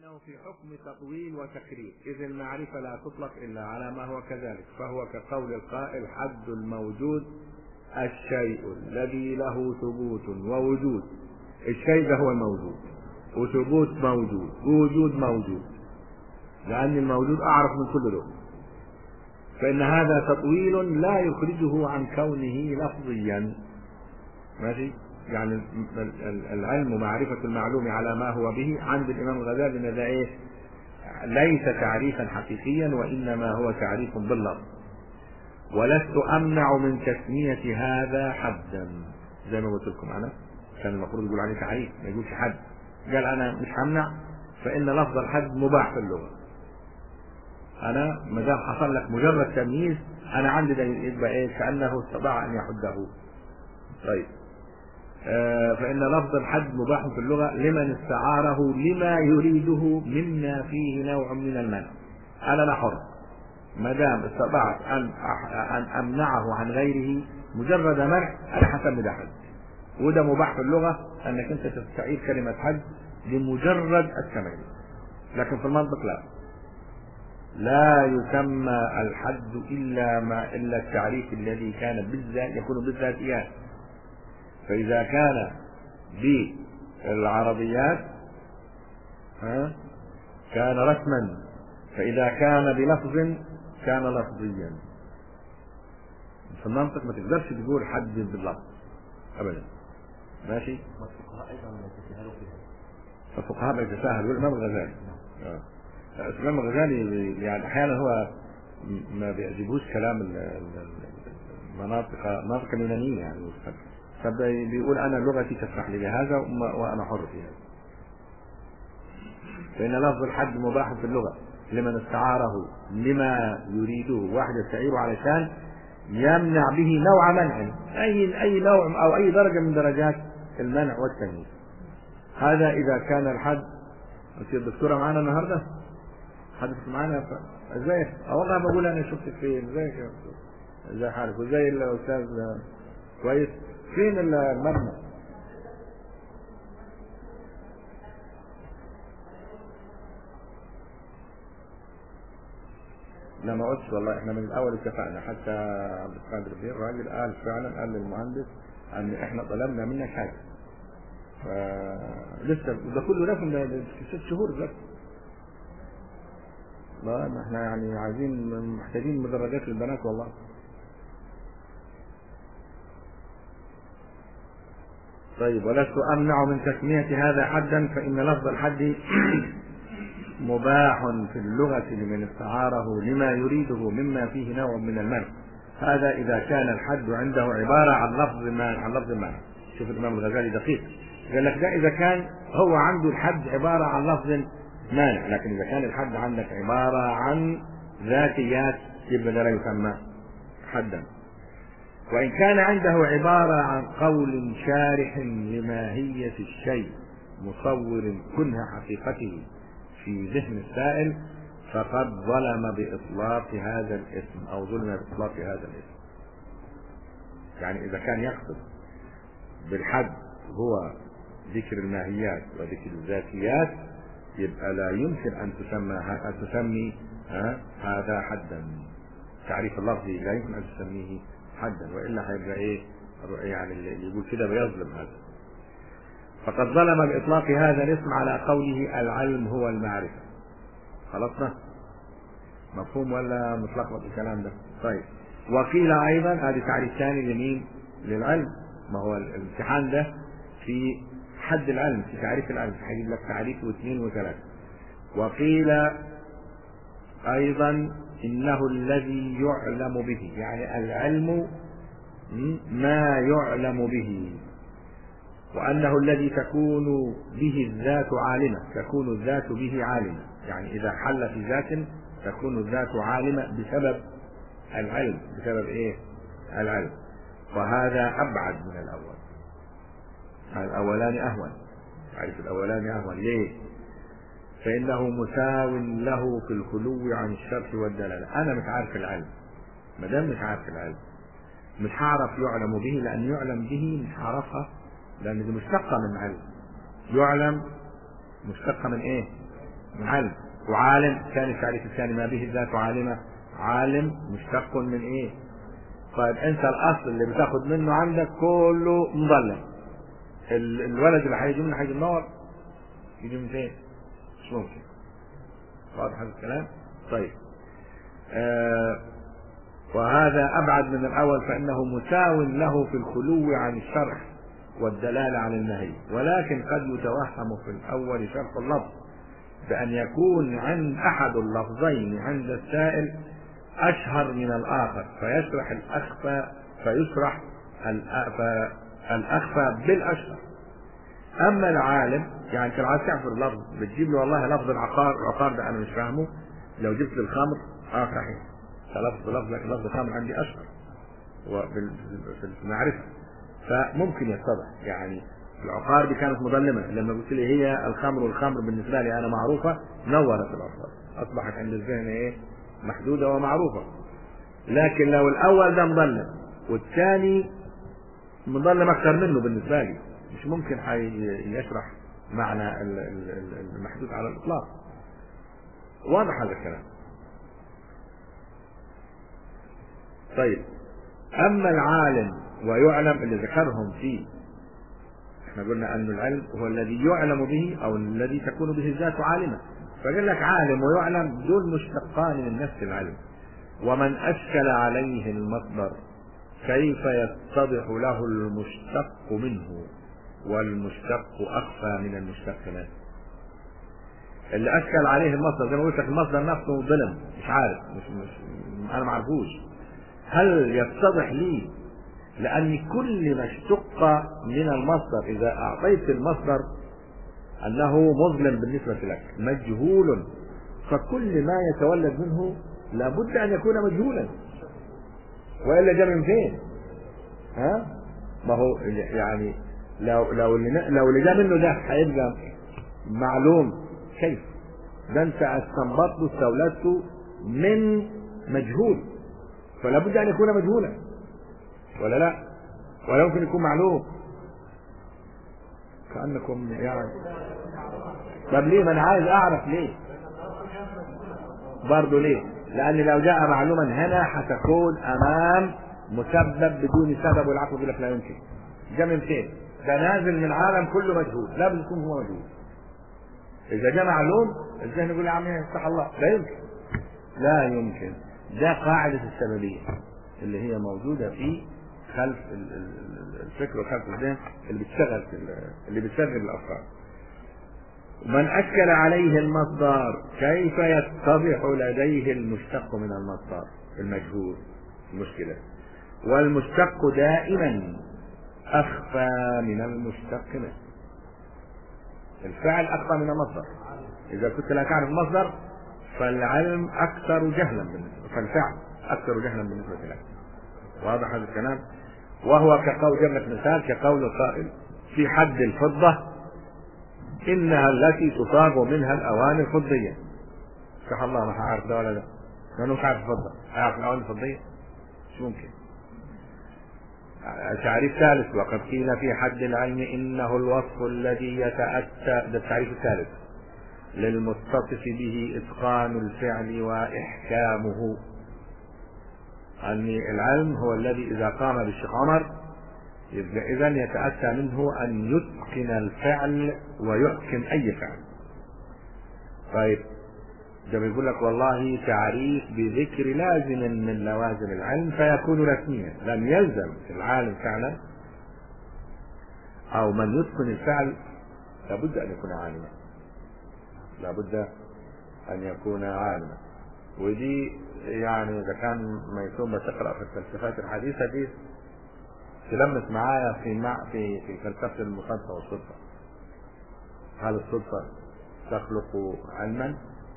لأنه في حكم تطويل وتكرير إذ المعرفة لا تطلق إلا على ما هو كذلك فهو كقول القائل حد الموجود الشيء الذي له ثبوت ووجود الشيء ده هو الموجود وثبوت موجود ووجود موجود لأن الموجود أعرف من كل دول فإن هذا تطويل لا يخرجه عن كونه لفظيا ماشي يعني العلم ومعرفة المعلوم على ما هو به عند الإمام الغزالي أن ده إيه ليس تعريفا حقيقيا وإنما هو تعريف باللفظ ولست أمنع من تسمية هذا حدا زي ما قلت لكم أنا كان المفروض يقول عليه تعريف ما يقولش حد قال أنا مش همنع فإن لفظ الحد مباح في اللغة أنا ما دام حصل لك مجرد تمييز أنا عندي ده يبقى إيه كأنه استطاع أن يحده طيب آه فإن لفظ الحد مباح في اللغة لمن استعاره لما يريده مما فيه نوع من المنع أنا لا حر ما دام استطعت أن أن أمنعه عن غيره مجرد منع أنا هسمي ده حد وده مباح في اللغة أنك أنت تستعير كلمة حد لمجرد التمييز لكن في المنطق لا لا يسمى الحد إلا ما إلا التعريف الذي كان بالذات يكون بالذاتيات فإذا كان بالعربيات ها كان رسما فإذا كان بلفظ كان لفظيا في المنطق ما تقدرش تقول حد باللفظ أبدا ماشي والفقهاء ايضا يتساهلوا فيها الفقهاء بيتساهلوا والإمام الغزالي آه. الإمام الغزالي يعني أحيانا هو ما بيعجبوش كلام ال- ال- المناطق المناطق اليونانية يعني فبيقول أنا لغتي تسمح لي بهذا وما- وأنا حر في هذا فإن لفظ الحد مباح في اللغة لمن استعاره لما يريده واحد يستعيره علشان يمنع به نوع منع أي أي نوع أو أي درجة من درجات المنع والتمييز هذا إذا كان الحد أنت الدكتورة معانا النهاردة حدثت معانا ف... ازيك اه والله بقول انا شفتك فين ازيك يا دكتور ازي حالك وزي الاستاذ كويس فين المبنى لا ما قلتش والله احنا من الاول اتفقنا حتى عبد القادر بيه الراجل قال فعلا قال للمهندس ان احنا طلبنا منك حاجه ف لسه ده كله ده في ست شهور بس لا ما احنا يعني عايزين محتاجين مدرجات للبنات والله طيب ولست امنع من تسمية هذا حدا فان لفظ الحد مباح في اللغة لمن استعاره لما يريده مما فيه نوع من المنع هذا إذا كان الحد عنده عبارة عن لفظ ما عن لفظ ما شوف الإمام الغزالي دقيق قال لك ده إذا كان هو عنده الحد عبارة عن لفظ مانع لكن إذا كان الحد عندك عبارة عن ذاتيات يبقى ده لا يسمى حدا وإن كان عنده عبارة عن قول شارح لماهية الشيء مصور كنه حقيقته في ذهن السائل فقد ظلم بإطلاق هذا الاسم أو ظلم بإطلاق هذا الاسم يعني إذا كان يقصد بالحد هو ذكر الماهيات وذكر الذاتيات يبقى لا يمكن أن تسمى أن تسمي ها هذا حدا تعريف اللفظي لا يمكن أن تسميه حدا وإلا هيبقى إيه يعني اللي يقول كده بيظلم هذا فقد ظلم بإطلاق هذا الاسم على قوله العلم هو المعرفة خلصنا مفهوم ولا متلخبط الكلام ده طيب وقيل أيضا هذه تعريف ثاني لمين للعلم ما هو الامتحان ده في حد العلم في تعريف العلم هيجيب لك تعريف واثنين وثلاثة وقيل أيضا إنه الذي يعلم به يعني العلم ما يعلم به وأنه الذي تكون به الذات عالمة تكون الذات به عالمة يعني إذا حل في ذات تكون الذات عالمة بسبب العلم بسبب إيه العلم وهذا أبعد من الأول الأولان أهون تعرف الأولان أهون ليه فإنه مساو له في الخلو عن الشرح والدلالة أنا مش عارف العلم ما دام مش عارف العلم مش هعرف يعلم به لأن يعلم به مش هعرفها لأن دي مشتقة من علم يعلم مشتقة من إيه؟ من علم وعالم ثاني التعريف الثاني ما به الذات عالمة عالم مشتق من ايه طيب انت الاصل اللي بتاخد منه عندك كله مظلم ال- الولد اللي هيجي منه هيجي منور يجي من فين مش ممكن واضح هذا الكلام طيب آه وهذا ابعد من الاول فانه مساو له في الخلو عن الشرع والدلاله عن النهي ولكن قد يتوهم في الاول شرط اللفظ بان يكون عند احد اللفظين عند السائل اشهر من الاخر فيشرح الاخفى فيشرح الأ- فالاخفى بالاشهر اما العالم يعني انت لو عايز تعرف اللفظ بتجيب لي والله لفظ العقار العقار ده انا مش فاهمه لو جبت لي الخمر اه صحيح فلفظ لفظ لكن لفظ الخمر عندي اشهر وبال- في المعرفه فممكن يتضح يعني العقار دي كانت مظلمه لما قلت لي هي الخمر والخمر بالنسبه لي انا معروفه نورت الابصار اصبحت عند الذهن ايه محدوده ومعروفه لكن لو الاول ده مظلم والثاني مظلم اكثر منه بالنسبه لي مش ممكن حي- يشرح معنى ال- ال- ال- المحدود على الاطلاق واضح هذا الكلام طيب اما العالم ويعلم اللي ذكرهم فيه احنا قلنا ان العلم هو الذي يعلم به او الذي تكون به الذات عالمه فقال لك عالم ويعلم دول مشتقان من نفس العلم ومن اشكل عليه المصدر كيف يتضح له المشتق منه والمشتق اخفى من المشتق منه اللي اشكل عليه المصدر زي ما قلت لك المصدر نفسه ظلم مش عارف مش مش انا ما اعرفوش هل يتضح لي لأن كل ما اشتق من المصدر إذا أعطيت المصدر أنه مظلم بالنسبة لك مجهول فكل ما يتولد منه لابد أن يكون مجهولا وإلا جاء من فين؟ ها؟ ما هو يعني لو لو اللي لو اللي جاء منه ده هيبقى معلوم كيف؟ ده أنت استنبطته استولدته من مجهول فلا بد أن يكون مجهولا ولا لا ولا يمكن يكون معلوم كأنكم يعني طب ليه ما انا عايز اعرف ليه برضه ليه لان لو جاء معلوما هنا هتكون امام مسبب بدون سبب والعقل يقول لك لا يمكن جاء من فين ده نازل من عالم كله مجهول لابد يكون هو مجهول اذا جاء معلوم الذهن يقول يا عم يفتح الله لا يمكن لا يمكن ده قاعدة السببية اللي هي موجودة في خلف ال- ال- ال- الفكر وخلف الذهن اللي بتشغل في ال- اللي بتشغل الافكار من أشكل عليه المصدر كيف يتضح لديه المشتق من المصدر المجهول المشكلة والمشتق دائما أخفى من المشتق منه الفعل أخفى من المصدر إذا كنت لا تعرف المصدر فالعلم أكثر جهلا بالنسبة فالفعل أكثر جهلا بالنسبة لك واضح هذا الكلام وهو كقول جاب لك مثال كقول القائل في حد الفضة إنها التي تصاغ منها الأواني الفضية صح الله ما هعرف ده ولا ده لأنه مش عارف الفضة هيعرف الأواني الفضية مش ممكن تعريف ثالث وقد قيل في حد العلم إنه الوصف الذي يتأتى ده التعريف الثالث للمتصف به إتقان الفعل وإحكامه أن العلم هو الذي إذا قام بالشيخ عمر يبقى إذا يتأتى منه أن يتقن الفعل ويحكم أي فعل. طيب ده بيقول لك والله تعريف بذكر لازم من لوازم العلم فيكون رسميا لم يلزم في العالم فعلا أو من يتقن الفعل لابد أن يكون عالما لابد أن يكون عالما ودي يعني إذا كان ميسوم بتقرأ في الفلسفات الحديثة دي تلمس معايا في مع في في فلسفة المصادفة والصدفة هل الصدفة تخلق علما؟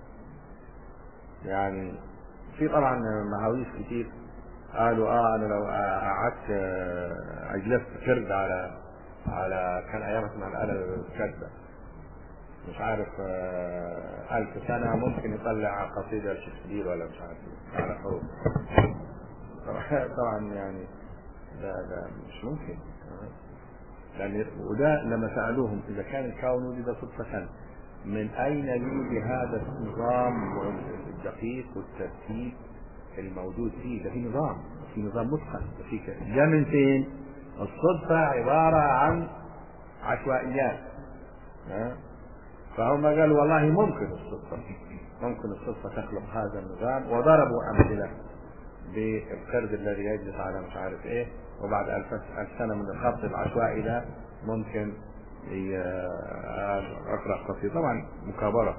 يعني في طبعا مهاويس كتير قالوا اه انا لو قعدت آه، اجلست فرد على على كان ايام اسمها الاله الكاتبه مش عارف آه، ألف سنة ممكن يطلع قصيدة لشكسبير ولا مش عارف إيه، على حروف طبعا- طبعا يعني ده ده مش ممكن لأن وده لما سألوهم إذا كان الكون ولد صدفة من أين لي بهذا النظام الدقيق والترتيب الموجود فيه ده في نظام في نظام متقن في كده ده من فين؟ الصدفة عبارة عن عشوائيات ها؟ فهم قالوا والله ممكن الصدفة ممكن الصدفة تخلق هذا النظام وضربوا أمثلة بالقرد الذي يجلس على مش عارف ايه وبعد ألف ألف سنة من الخط العشوائي ده ممكن ي- أقرأ قصيدة طبعا مكابرة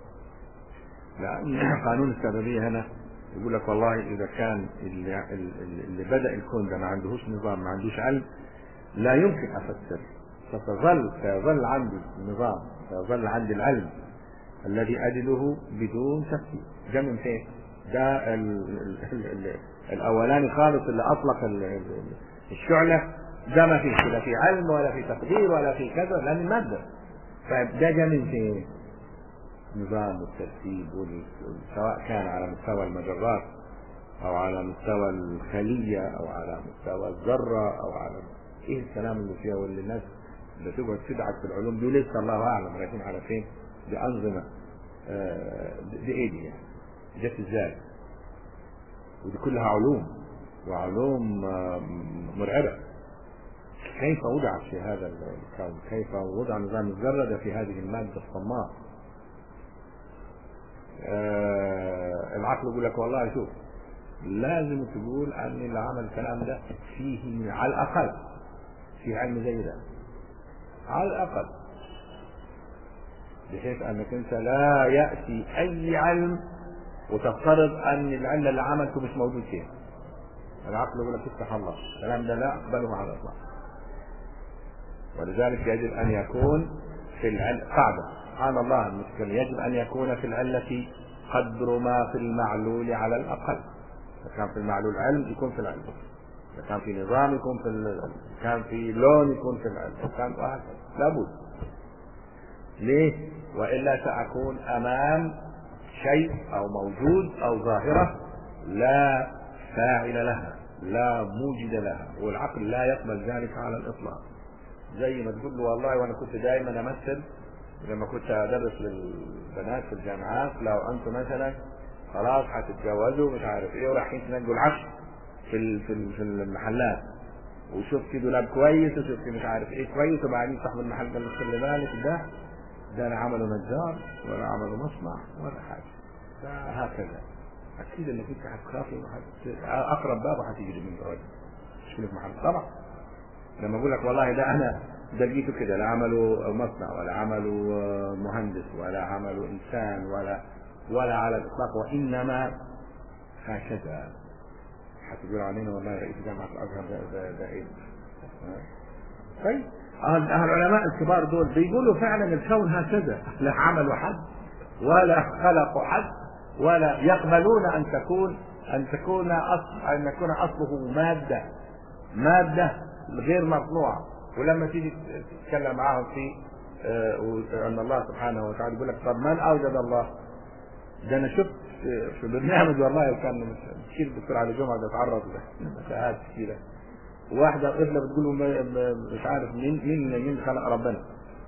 لأن قانون السببية هنا يقول لك والله إذا كان اللي, اللي بدأ الكون ده ما عندهوش نظام ما عندوش علم لا يمكن أفسر ستظل سيظل عندي النظام سيظل عندي العلم الذي أجده بدون تفكير ده من فين؟ ده ال ال ال الأولاني خالص اللي أطلق ال- ال- الشعلة ده ما فيش لا في علم ولا في تقدير ولا في كذا لأن المادة فده جا من فين؟ نظام والترتيب وال- سواء كان على مستوى المجرات أو على مستوى الخلية أو على مستوى الذرة أو على إيه الكلام اللي فيها واللي الناس بتقعد تدعك في العلوم دي لسه الله أعلم رايحين على فين؟ دي أنظمة آه، دي إيه دي يعني؟ جت إزاي؟ ودي كلها علوم وعلوم آه، مرعبة كيف وضعت في هذا الكون كيف وضع نظام الذرة ده في هذه المادة الصماء آه العقل يقول لك والله شوف لازم تقول ان اللي عمل الكلام ده فيه من على الاقل في علم زي ده على الاقل بحيث انك انت لا ياتي اي علم وتفترض ان العلم اللي عملته مش موجود فيها العقل يقول لك افتح الله الكلام ده لا اقبله على الاطلاق ولذلك يجب ان يكون في العلم قاعده سبحان الله المشكلة يجب ان يكون في العله قدر ما في المعلول على الاقل اذا كان في المعلول علم يكون في العلم اذا كان في نظام يكون في ال... كان في لون يكون في العلم إذا كان وهكذا لابد ليه والا ساكون امام شيء او موجود او ظاهره لا فاعل لها لا موجد لها والعقل لا يقبل ذلك على الاطلاق زي ما تقول له والله وانا كنت دائما امثل لما كنت ادرس للبنات في الجامعات لو انتم مثلا خلاص هتتجوزوا مش عارف ايه ورايحين تنقوا العفش في ال- في ال- في المحلات وشفتي دولاب كويس وشفتي مش عارف ايه كويس وبعدين صاحب المحل قال لك خلي بالك ده ده لا عملوا نجار ولا عملوا مصنع ولا حاجه ده هكذا اكيد انك انت هتخافي وهت- اقرب باب وهتجري من الراجل مش في محل طبعا لما اقول لك والله ده انا ده لقيته كده لا عملوا مصنع ولا عملوا آه، مهندس ولا عملوا انسان ولا ولا على الاطلاق وانما هكذا هتقول علينا والله رئيس جامعه الازهر ده ده, ده ايه آه. طيب آه، العلماء الكبار دول بيقولوا فعلا الكون هكذا لا عملوا حد ولا خلقوا حد ولا يقبلون ان تكون ان تكون اصل ان يكون اصله ماده ماده غير مصنوعه ولما تيجي تتكلم معاهم في آه، ان الله سبحانه وتعالى يقول لك طب من اوجد الله؟ ده انا شفت في- في برنامج والله كان كثير الدكتور علي جمعه ده اتعرض لمساءات كثيره واحده طفله بتقول له ما- ما- مش عارف مين مين مين خلق ربنا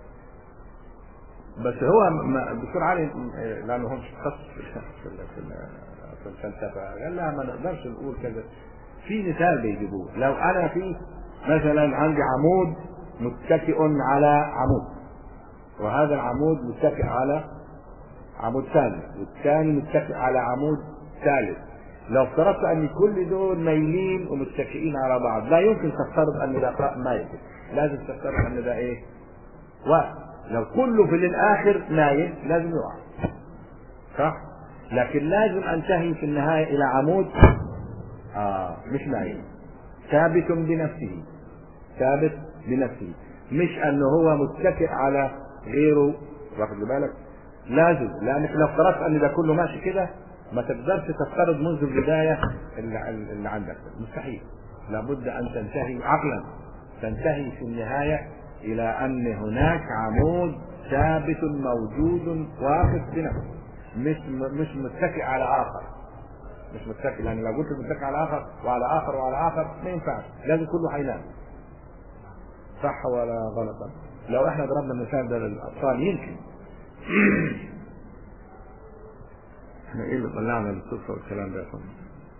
بس هو ما- الدكتور علي آه، لانه هو مش متخصص في ال- في ال- في ال- في الفلسفه قال لا ما نقدرش نقول كذا في مثال بيجيبوه لو انا في مثلا عندي عمود متكئ على عمود وهذا العمود متكئ على عمود ثاني والثاني متكئ على عمود ثالث لو افترضت ان كل دول مايلين ومتكئين على بعض لا يمكن تفترض ان ده قاء مايل لازم تفترض ان ده ايه واحد لو كله في الاخر مايل لازم يقع صح لكن لازم انتهي في النهايه الى عمود اه مش مايل ثابت بنفسه ثابت بنفسه مش انه هو متكئ على غيره واخد بالك لازم لانك لو افترضت ان ده كله ماشي كده ما تقدرش تفترض منذ البدايه اللي, اللي عندك مستحيل لابد ان تنتهي عقلا تنتهي في النهايه الى ان هناك عمود ثابت موجود واقف بنفسه مش مش متكئ على اخر مش متكئ لان لو قلت متكئ على اخر وعلى اخر وعلى اخر ما ينفعش لازم كله هينام صح ولا غلط لو احنا ضربنا المثال ده للاطفال يمكن احنا ايه اللي طلعنا القصه والكلام ده يا اخوانا؟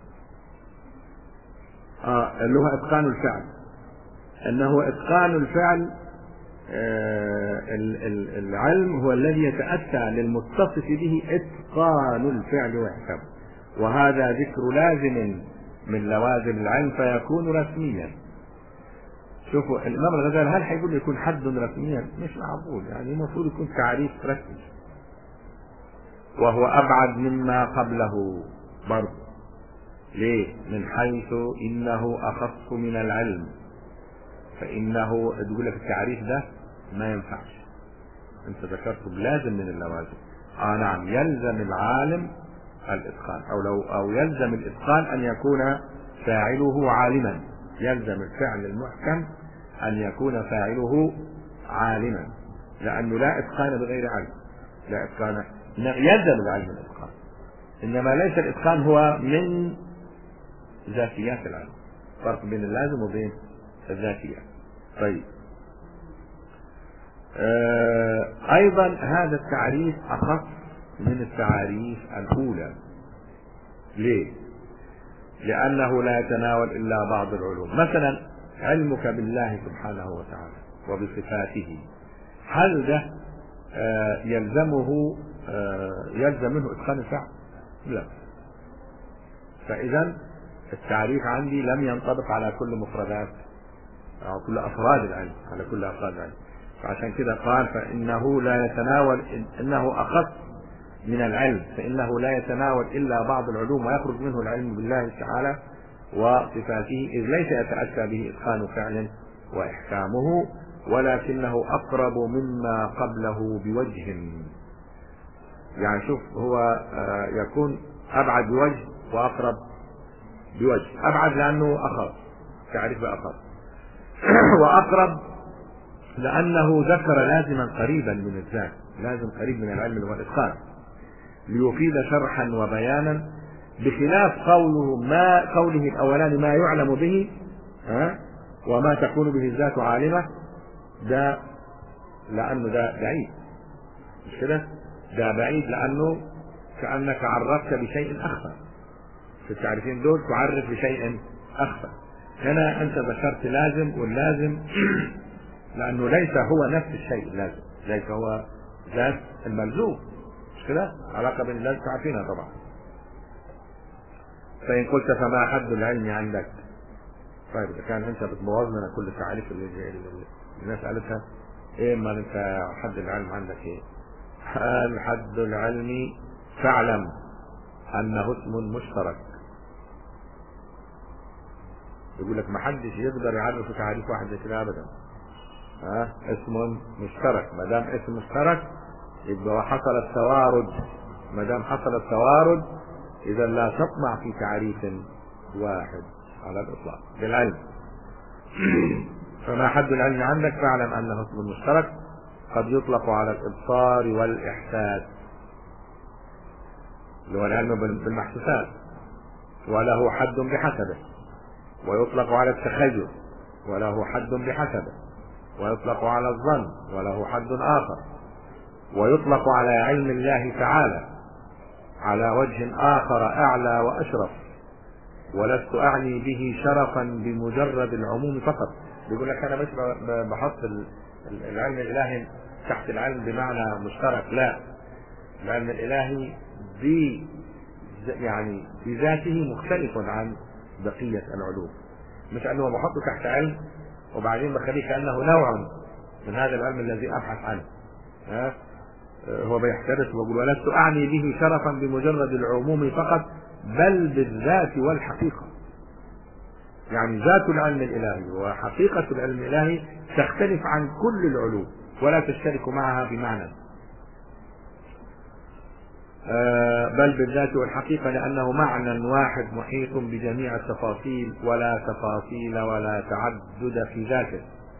اه اللي هو اتقان الفعل انه اتقان الفعل آه ال- ال- العلم هو الذي يتاتى للمتصف به اتقان الفعل واحكامه وهذا ذكر لازم من لوازم العلم فيكون رسميا شوفوا الامام الغزالي هل هيقول يكون حد رسميا مش معقول يعني المفروض يكون تعريف رسمي وهو ابعد مما قبله برضه ليه من حيث انه اخص من العلم فانه تقول لك التعريف ده ما ينفعش انت ذكرته بلازم من اللوازم اه نعم يلزم العالم الاتقان او لو او يلزم الاتقان ان يكون فاعله عالما يلزم الفعل المحكم ان يكون فاعله عالما لانه لا اتقان بغير علم لا اتقان يلزم العلم الاتقان انما ليس الاتقان هو من ذاتيات العلم فرق بين اللازم وبين الذاتيات طيب آه ايضا هذا التعريف اخص من التعاريف الاولى ليه لانه لا يتناول الا بعض العلوم مثلا علمك بالله سبحانه وتعالى وبصفاته هل ده آه يلزمه آه يلزم منه اتقان الفعل لا فاذا التعريف عندي لم ينطبق على كل مفردات أو كل أفراد العلم على كل أفراد العلم فعشان كده قال فإنه لا يتناول إنه أخص من العلم فإنه لا يتناول إلا بعض العلوم ويخرج منه العلم بالله تعالى وصفاته إذ ليس يتأتى به إتقان فعل وإحكامه ولكنه أقرب مما قبله بوجه يعني شوف هو يكون أبعد بوجه وأقرب بوجه أبعد لأنه أخف تعريف بأخف وأقرب لأنه ذكر لازما قريبا من الذات لازم قريب من العلم والإتقان ليفيد شرحا وبيانا بخلاف قوله ما قوله الأولاني ما يعلم به ها وما تكون به الذات عالمة ده لأنه ده بعيد مش كده؟ ده بعيد لأنه كأنك عرفت بشيء أخفى في التعريفين دول تعرف بشيء أخفى هنا أنت ذكرت لازم واللازم لأنه ليس هو نفس الشيء اللازم ليس هو ذات الملزوم مش كده؟ علاقة بين اللازم تعرفينها طبعا فإن قلت فما حد العلم عندك طيب إذا كان أنت بتبوظ لنا كل التعريف اللي, اللي الناس قالتها إيه ما أنت حد العلم عندك إيه؟ قال حد العلم فاعلم أنه اسم مشترك يقول لك ما حدش يقدر يعرف تعريف واحد زي كده ابدا ها اسم مشترك ما دام اسم مشترك يبقى حصل التوارد ما دام حصل التوارد اذا لا تطمع في تعريف واحد على الاطلاق بالعلم فما حد العلم عندك فاعلم انه اسم مشترك قد يطلق على الابصار والاحساس اللي هو العلم بالمحسوسات وله حد بحسبه ويطلق على التخيل وله حد بحسبه ويطلق على الظن وله حد آخر ويطلق على علم الله تعالى على وجه آخر أعلى وأشرف ولست أعني به شرفا بمجرد العموم فقط بيقول لك أنا مش بحط العلم الإلهي تحت العلم بمعنى مشترك لا العلم الإلهي بي يعني بذاته مختلف عن بقية العلوم مش أنه بحطه تحت علم وبعدين بخليه كأنه نوع من هذا العلم الذي أبحث عنه ها هو بيحترس ويقول ولست أعني به شرفا بمجرد العموم فقط بل بالذات والحقيقة يعني ذات العلم الإلهي وحقيقة العلم الإلهي تختلف عن كل العلوم ولا تشترك معها بمعنى بل بالذات والحقيقة لأنه معنى واحد محيط بجميع التفاصيل ولا تفاصيل ولا تعدد في ذاته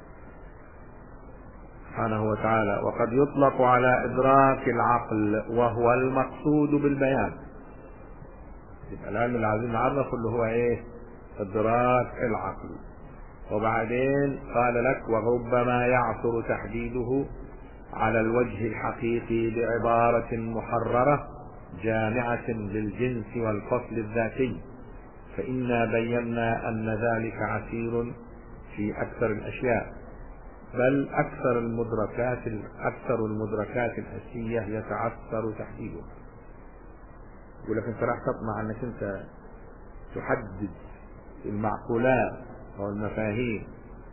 سبحانه وتعالى وقد يطلق على إدراك العقل وهو المقصود بالبيان يبقى العلم اللي عايزين نعرفه اللي هو ايه إدراك العقل وبعدين قال لك وربما يعثر تحديده على الوجه الحقيقي بعبارة محررة جامعة للجنس والفصل الذاتي فإنا بينا أن ذلك عسير في أكثر الأشياء بل أكثر المدركات أكثر المدركات الحسية يتعثر تحديدها يقول لك أنت راح تطمع أنك أنت تحدد المعقولات أو المفاهيم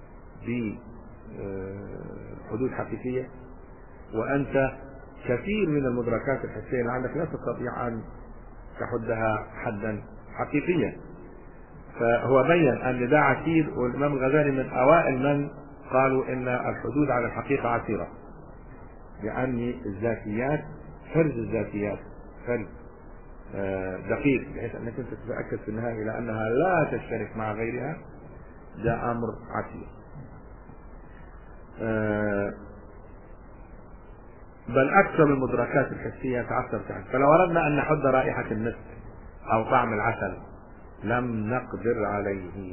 بحدود حقيقية وأنت كثير من المدركات الحسية اللي عندك لا تستطيع أن تحدها حدا حقيقيا فهو بين أن ده عسير والإمام الغزالي من أوائل من قالوا إن الحدود على الحقيقة عسيرة لأن الذاتيات فرز الذاتيات فرز آه، دقيق بحيث أنك أنت تتأكد في النهاية إلى أنها لا تشترك مع غيرها ده أمر عسير آه، بل أكثر المدركات الحسية تعثر تحت فلو أردنا أن نحد رائحة المسك أو طعم العسل لم نقدر عليه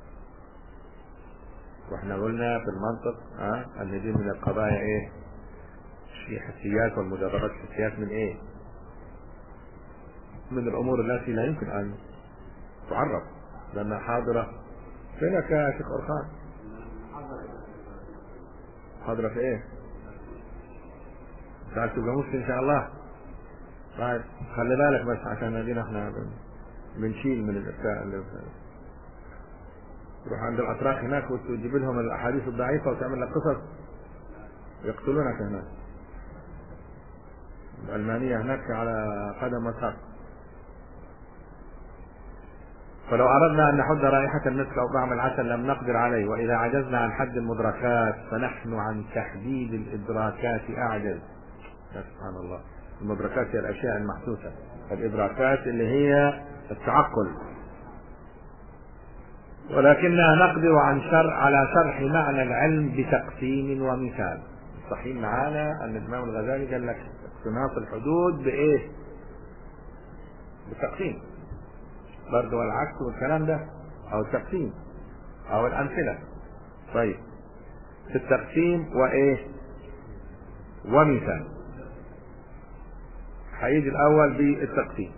واحنا قلنا في المنطق اه ان دي من القضايا ايه في حسيات والمجربات حسيات من ايه من الامور التي لا يمكن ان تعرف لانها حاضرة فينك يا شيخ أرخان حاضرة في ايه تعال تبقى مفتي ان شاء الله طيب خلي بالك بس عشان ادينا احنا بنشيل من الافتاء اللي تروح عند الاتراك هناك وتجيب لهم الاحاديث الضعيفه وتعمل لك قصص يقتلونك هناك الألمانية هناك على قدم وساق فلو أردنا أن نحد رائحة المسك أو طعم العسل لم نقدر عليه وإذا عجزنا عن حد المدركات فنحن عن تحديد الإدراكات أعجز يا سبحان الله المدركات هي الأشياء المحسوسة الإدراكات اللي هي التعقل ولكننا نقدر عن شرع على شرح معنى العلم بتقسيم ومثال صحيح معانا أن الإمام الغزالي قال لك اقتناص الحدود بإيه؟ بالتقسيم برضه والعكس والكلام ده أو التقسيم أو الأمثلة طيب في التقسيم وإيه؟ ومثال هيجي الأول بالتقسيم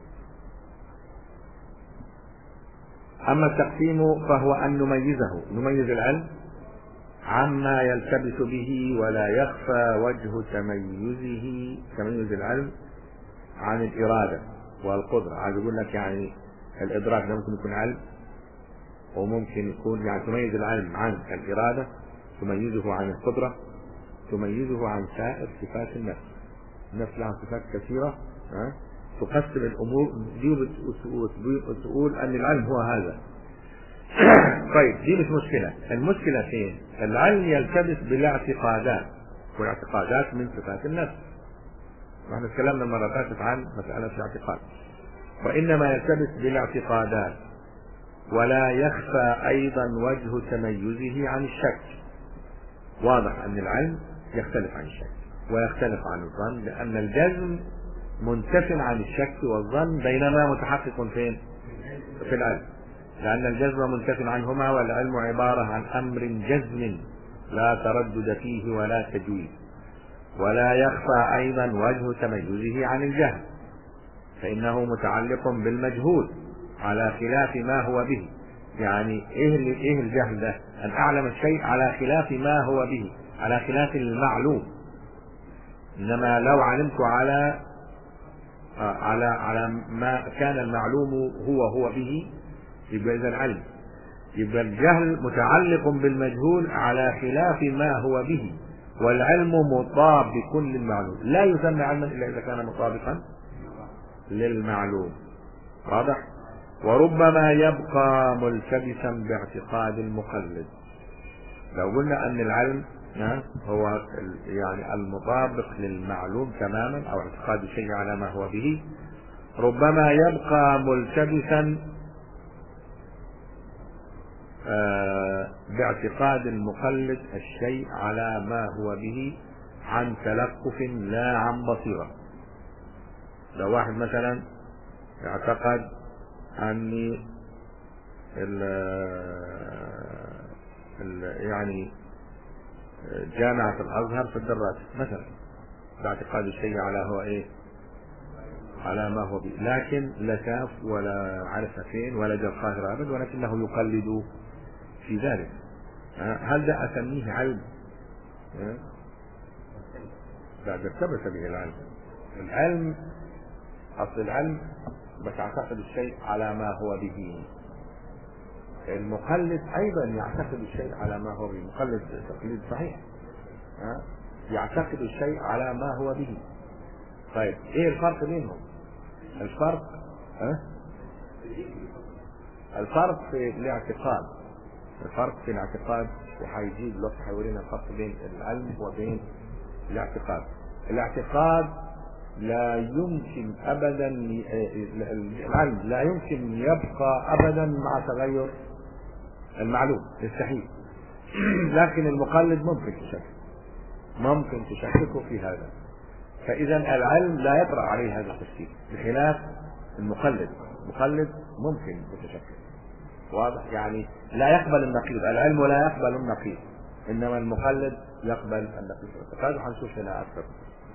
أما التقسيم فهو أن نميزه نميز العلم عما يلتبس به ولا يخفى وجه تميزه تميز العلم عن الإرادة والقدرة عايز أقول لك يعني الإدراك ده ممكن يكون علم وممكن يكون يعني تميز العلم عن الإرادة تميزه عن القدرة تميزه عن سائر صفات النفس النفس لها صفات كثيرة ها تقسم الامور دي وتقول ان العلم هو هذا طيب دي مش مشكله المشكله فين العلم يلتبس بالاعتقادات والاعتقادات من صفات النفس واحنا اتكلمنا المره اللي فاتت عن مساله الاعتقاد وانما يلتبس بالاعتقادات ولا يخفى ايضا وجه تميزه عن الشك واضح ان العلم يختلف عن الشك ويختلف عن الظن لان الجزم منتف عن الشك والظن بينما متحقق فين في العلم لأن الجزم منتف عنهما والعلم عبارة عن أمر جزم لا تردد فيه ولا تجويد ولا يخفى أيضا وجه تميزه عن الجهل فإنه متعلق بالمجهول على خلاف ما هو به يعني إيه, إيه الجهل ده أن أعلم الشيء على خلاف ما هو به على خلاف المعلوم إنما لو علمت على على على ما كان المعلوم هو هو به يبقى اذا علم يبقى الجهل متعلق بالمجهول على خلاف ما هو به والعلم مطاب بكل المعلوم لا يسمى علما الا اذا كان مطابقا للمعلوم واضح وربما يبقى ملتبسا باعتقاد المقلد لو قلنا ان العلم هو يعني المطابق للمعلوم تماما او اعتقاد الشيء على ما هو به ربما يبقى ملتبسا باعتقاد المقلد الشيء على ما هو به عن تلقف لا عن بصيرة لو واحد مثلا اعتقد اني ال يعني جامعة الأزهر في الدراج مثلا باعتقاد الشيء على هو إيه على ما هو به لكن لا شاف ولا عرف فين ولا جاء القاهرة أبد ولكنه يقلد في ذلك ها؟ هل ده أسميه علم ها؟ لا ده ارتبط به العلم العلم أصل العلم بتعتقد الشيء على ما هو به المقلد أيضا يعتقد الشيء على ما هو به المقلد تقليد صحيح ها؟ يعتقد الشيء على ما هو به طيب ايه الفرق بينهم الفرق ها؟ الفرق في الاعتقاد الفرق في الاعتقاد وهيجيب دلوقتي هيورينا الفرق بين العلم وبين الاعتقاد الاعتقاد لا يمكن ابدا العلم لا يمكن يبقى ابدا مع تغير المعلوم يستحيل لكن المقلد ممكن تشكك ممكن تشككه في هذا فاذا العلم لا يطرا عليه هذا التشكيك بخلاف المقلد المقلد ممكن يتشكك واضح يعني لا يقبل النقيض العلم لا يقبل النقيض انما المقلد يقبل النقيض الاعتقاد وهنشوف هنا اكثر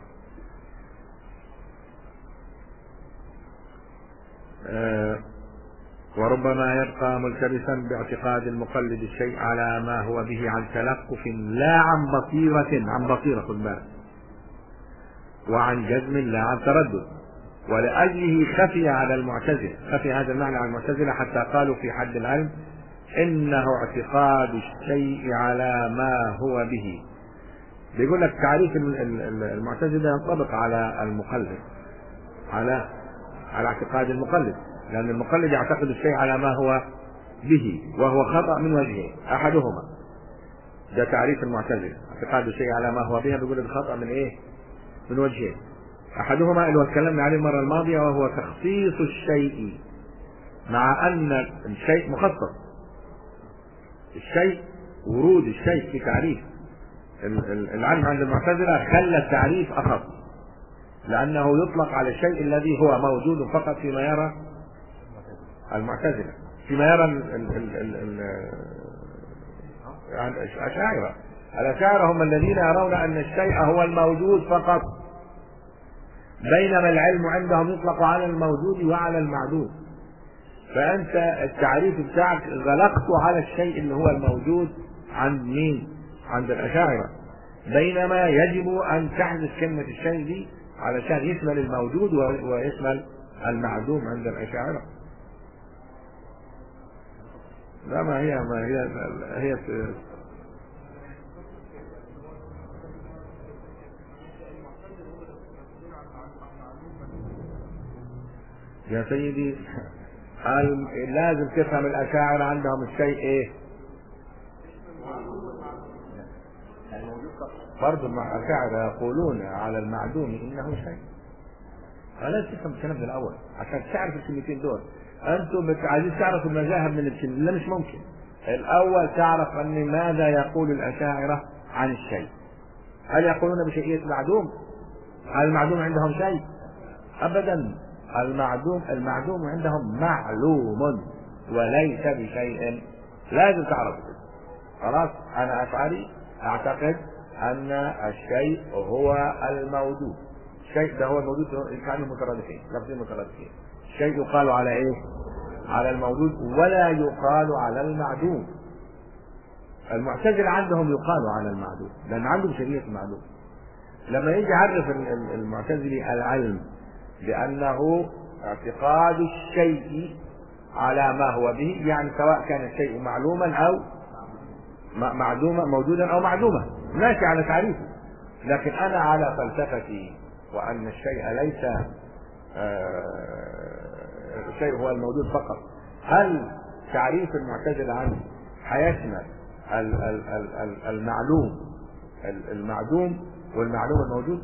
آه وربما يبقى ملتبسا باعتقاد المقلد الشيء على ما هو به عن تلقف لا عن بصيرة عن بصيرة خد بالك وعن جزم لا عن تردد ولأجله خفي على المعتزلة خفي هذا المعنى على المعتزلة حتى قالوا في حد العلم إنه اعتقاد الشيء على ما هو به بيقول لك تعريف المعتزلة ينطبق على المقلد على على اعتقاد المقلد لأن المقلد يعتقد الشيء على ما هو به وهو خطأ من وجهين أحدهما ده تعريف المعتزلة اعتقاد الشيء على ما هو به بيقول لك خطأ من إيه؟ من وجهين أحدهما اللي هو اتكلمنا عليه المرة الماضية وهو تخصيص الشيء مع أن الشيء مخصص الشيء ورود الشيء في تعريف العلم عند المعتزلة خلى التعريف أخص لأنه يطلق على الشيء الذي هو موجود فقط فيما يرى المعتزلة فيما يرى ال ال ال ال ال الأشاعرة الأشاعرة هم الذين يرون أن الشيء هو الموجود فقط بينما العلم عندهم يطلق على الموجود وعلى المعدوم فأنت التعريف بتاعك غلقته على الشيء اللي هو الموجود عند مين؟ عند الأشاعرة بينما يجب أن تحذف كلمة الشيء دي علشان يشمل الموجود ويشمل المعدوم عند الأشاعرة لا ما هي ما هي هي يا سيدي لازم تفهم الأشاعرة عندهم الشيء إيه؟ برضه الأشاعرة يقولون على المعدوم إنه شيء فلازم تفهم الكلام ده الأول عشان تعرف الكلمتين دول أنتم عايزين تعرفوا المذاهب من الكلمة لا مش ممكن الأول تعرف أن ماذا يقول الأشاعرة عن الشيء هل يقولون بشيئية المعدوم؟ هل المعدوم عندهم شيء؟ أبدا المعدوم المعدوم عندهم معلوم وليس بشيء لازم تعرف خلاص انا اشعري اعتقد ان الشيء هو الموجود الشيء ده هو الموجود كانوا مترادفين لفظين مترادفين الشيء يقال على ايه على الموجود ولا يقال على المعدوم المعتزلة عندهم يقال على المعدوم لأن عندهم شريعة المعدوم لما يجي يعرف المعتزلي العلم بأنه اعتقاد الشيء على ما هو به يعني سواء كان الشيء معلوما أو معدوما موجودا أو معدوما ماشي على تعريفه لكن أنا على فلسفتي وأن الشيء ليس الشيء هو الموجود فقط هل تعريف المعتزلة عنه هيشمل المعلوم المعدوم والمعلوم الموجود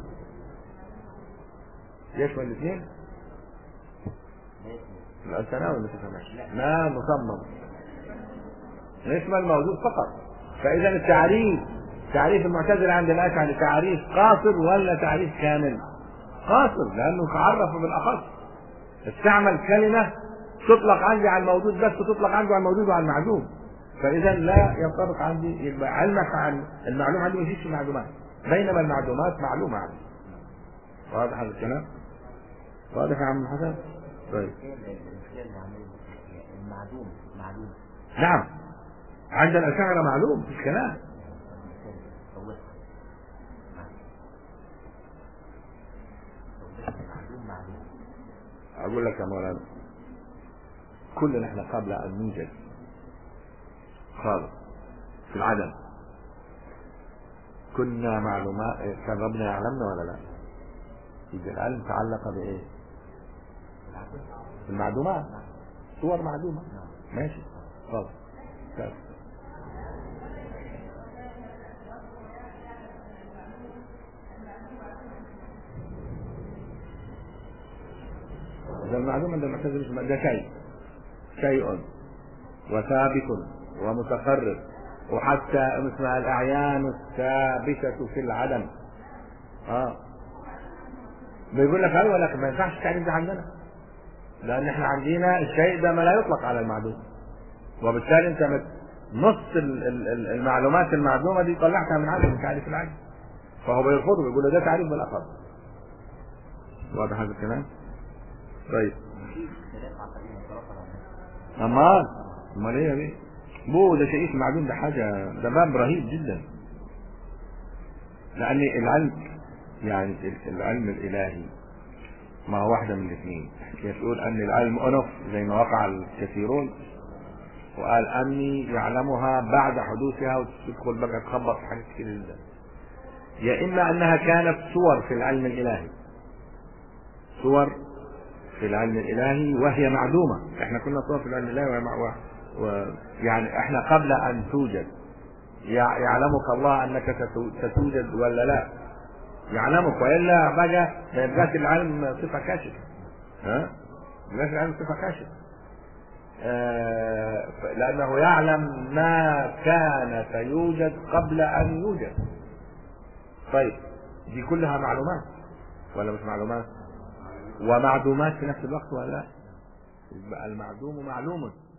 يشمل الاثنين الثانوي ما تفهمش ما مصمم يشمل الموجود فقط فاذا التعريف تعريف المعتزلة عند الاشعري تعريف قاصر ولا تعريف كامل قاصر لانه تعرف بالاخص استعمل كلمة تطلق عندي على الموجود بس وتطلق عنده على الموجود وعلى المعدوم فاذا لا ينطبق عندي يبقى علمك عن المعلوم عندي ما يجيش المعلومات بينما المعلومات معلومه عندي واضح هذا الكلام؟ واضح يا عم حسن؟ طيب المشكلة اللي عملت المعدوم معلوم نعم عند الأشاعرة معلوم مفيش كلام توضح معلوم معلوم أقول لك يا مولانا كلنا احنا قبل أن نوجد خالص في العدم كنا معلومات كان ربنا يعلمنا ولا لا؟ يبقى العلم تعلق بإيه؟ بالمعدومات صور معدومة ماشي خلاص طيب. ده المعلومة ده معتزل مش ده شيء شيء وثابت ومتقرر وحتى اسمها الأعيان الثابتة في العدم اه بيقول لك ايوه لكن ما ينفعش التعريف ده عندنا لان احنا عندنا الشيء ده ما لا يطلق على المعدوم وبالتالي انت مت- نص ال- ال- ال- المعلومات المعدومه دي طلعتها من عدم من تعريف العدم فهو بيرفضه بيقول له ده تعريف بالاخر واضح هذا الكلام؟ طيب خلاف عقلية مترفض عنها امال امال ايه يا بيه؟ بو ده شيء اسمه معدوم ده حاجه ده باب رهيب جدا لان العلم يعني ال- العلم الالهي ما هو واحده من الاثنين يقول ان العلم انف زي ما وقع الكثيرون وقال اني يعلمها بعد حدوثها وتدخل بقى تخبط في حاجات كتير جدا يا اما انها كانت صور في العلم الالهي صور في العلم الالهي وهي معدومه احنا كنا صور في العلم الالهي وهي مع... و... و... يعني احنا قبل ان توجد يع- يعلمك الله انك ستو- ستوجد ولا لا يعلمك والا بقى ما يبقاش العلم صفه كاشفه ها ما يبقاش العلم صفه كاشفه آه، ف- لانه يعلم ما كان سيوجد قبل ان يوجد طيب دي كلها معلومات ولا مش معلومات ومعدومات في نفس الوقت ولا لا يبقى المعدوم معلوم